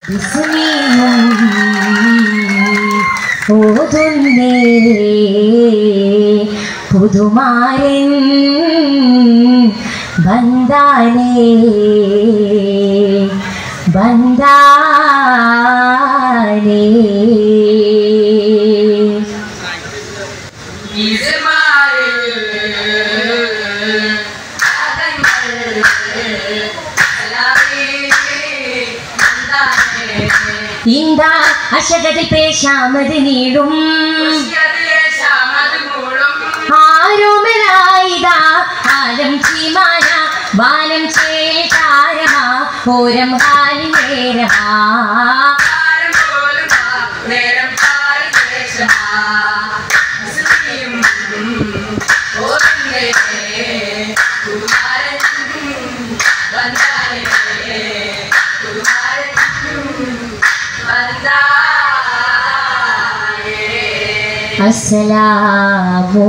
വിസ്മയം ഓതുന്നേ പുതുമാരൻ ബന്ധാനേ ബന്ധാനേ ഇന്ത അശകതി പേശാമത് നീടും ആരോമലായിതാ ആലം ചീമാന ബാലം ചേതാരമാ ഓരം ഹാലിനേരമാ അസ്സലാമു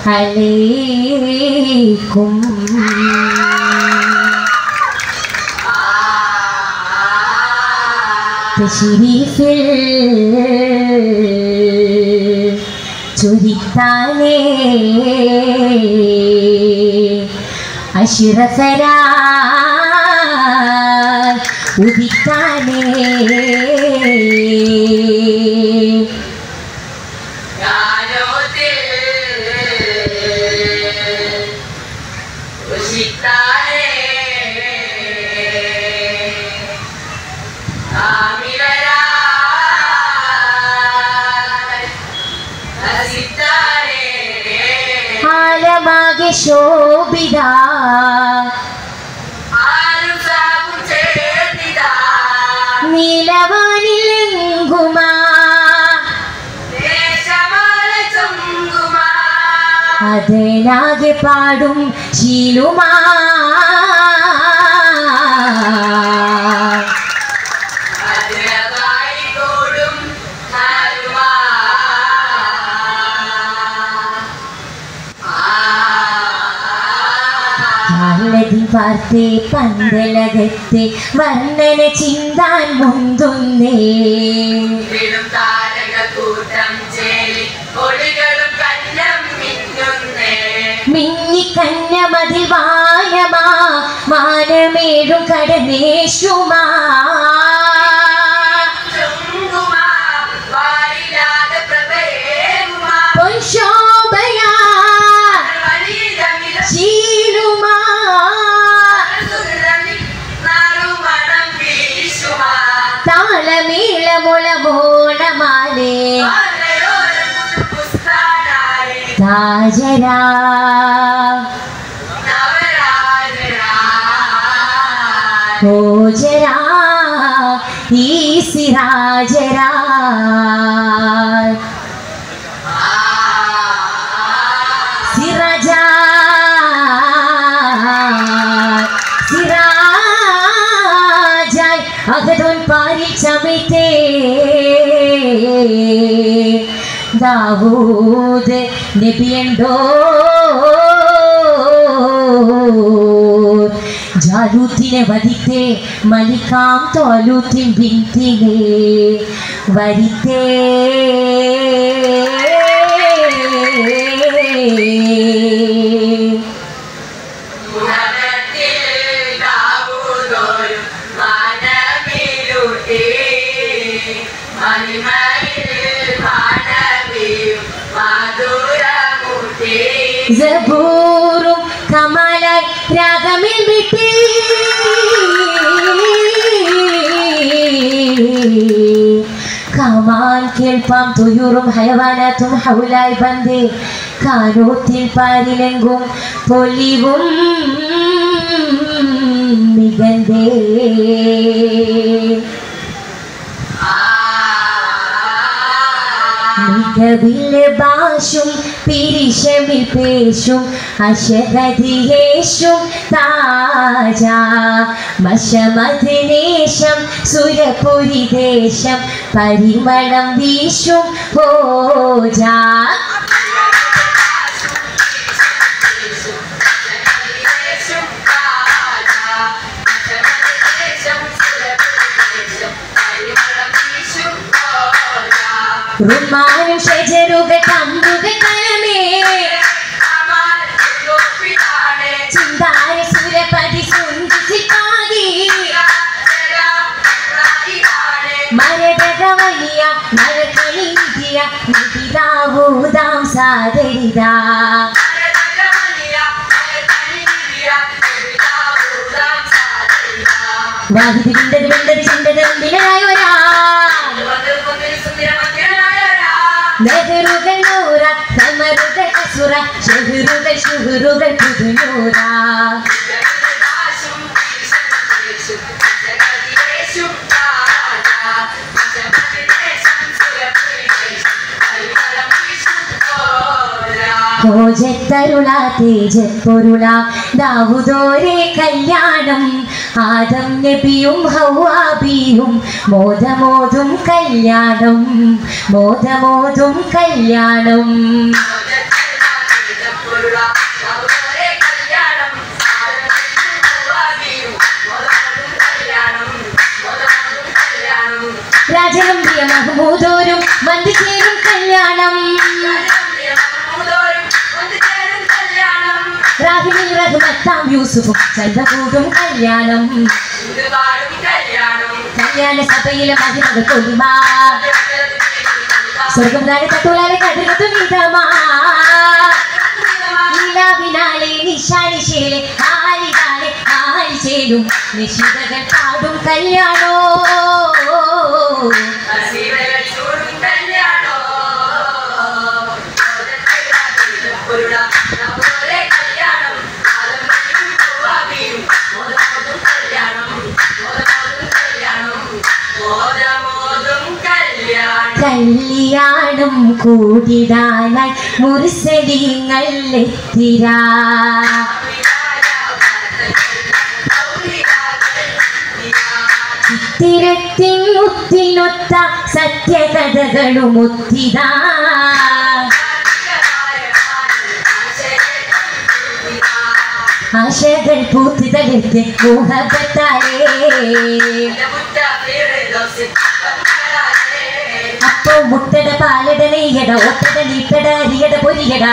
അലൈക്കും തശരീഫിൽ ചുരിത്താനേ അഷിറഫരാ ഉദിത്താനേ ആലമാകെ ശോഭിത നീലവാനിലെങ്കുമാ അതിനാകെ പാടും ശീലുമാ കാലതി പാർത്തേ പന്തലകത്തെ വർണ്ണന ചിന്താൻ മുന്തുന്നേ മിന്നിക്കന്നമതിൽ വാനമാ മാനമേഴും കടമേശുമാ പൊൻശോഭയാ ശീലുമാ താളമേളമുളമോണമാലേ താജരാ ഓജരാ ഈ സിരാജരാ സിറാജാ സിറാജായ് അകതൊൻ പാരിൽ ചമിത്തേ ദാവൂദ് നബിയുണ്ടോ ജാലൂത്തിനെ വധിത്തേ മലിക്കാം തോലൂത്തിൻ ഭിത്തിനെ വരിത്തേ സബൂറും കമലായി രാഗമിൽ വിട്ടി കമാൻ കേൾപ്പാം തുയൂറും ഹയവാനാത്തും ഹൗലായി ബന്ധേ കാനൂത്തിൽ പാരിലെങ്കും പൊലിവും മികന്തേ മികവിലെ ഭാഷും പിരിശമിൽ പേശും അശകതിയേശും താജ മശമതിനേശം സുരപുരി ദേശം പരിമളം വീശും ഭോജ ദേശം റുമാനും ഷജറുകൾ കമ്പുകൾ കലമേ ചിന്താര സുരപതി സുന്ദി മരതക വലിയ മഴക്കണി നിധിയ നിധിതാവൂതാം സാദരിതാ വാഹിതി വിണ്ടത് വിണ്ടത് ചിന്തത് വിനയായൊരാ നെഹറുകൾ നൂറ കമറുകൾ കസുറ ഷെഹറുകൾ ഷുഹറുകൾ പുതുനൂറ ഭോജത്തരുള തേജപ്പൊരുള ദാവുദോരെ കല്യാണം ആദം നബിയും ഹൗവാബിയും മോദമോതും കല്യാണം മോദമോതും കല്യാണം രാജഗംഭീര മഹമൂദോരും വന്ദിച്ചേരും കല്യാണം റാഹിമിൽ റഹ്മത്താം യൂസുഫും ചന്ദ്രകൂടും കല്യാണം കല്യാണ സഭയിലെ മഹിമകൾ കൊല്ലുമാ സ്വർഗം താഴെ തട്ടുളാലെ കതിർക്കത്തു വിധമാ നിലാവിനാലെ നിശാനിശയിലെ ആലിതാലെ ആലിചേലും നിശിതകൾ പാടും കല്യാണോ കല്യാണം കൂടിടാനായി മുറിസടിങ്ങൾ എത്തിരാ ചിത്തിരത്തിൻ മുത്തിനൊത്ത സത്യകഥകളും ഒത്തിരാ ആശകൾ പൂത്തി തകർത്ത് മുഹബത്താലേ അപ്പോ മുട്ടട പാലട നെയ്യട ഒട്ടട നീട്ടട അരിയട പൊരിയട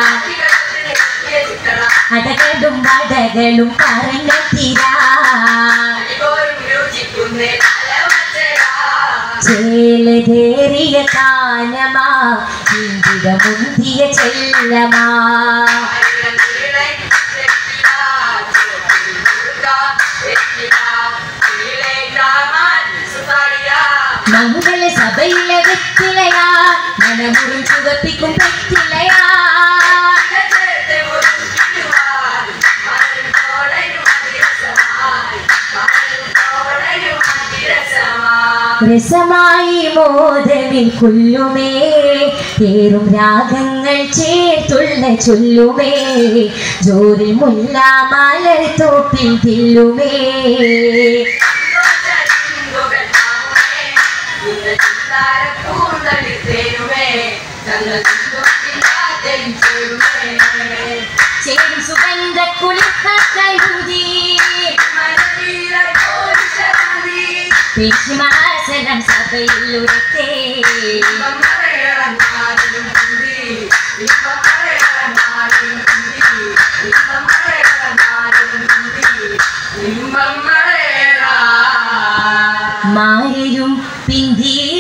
അടകളും വടകളും പറഞ്ഞെത്തിരാ ചേലതേറിയ കാനമാ ഇന്ദിര മുന്തിയ ചെല്ലമാ മംഗള സഭയിലെ വെറ്റിലയാ മനമുറും ചുവപ്പിക്കും പെറ്റിലയാ രസമായി മോദവിൽ കൊല്ലുമേ ഏറും രാഗങ്ങൾ ചേർത്തുള്ള ചൊല്ലുമേ ജോറിൽ മുല്ല മലർ തോപ്പിൽ തില്ലുമേ ചേരും സുഗന്ധ കുളിക്കൈതി പെരുമാസനം സഭയിൽ ഉരത്തേ മായയും പിന്തിയ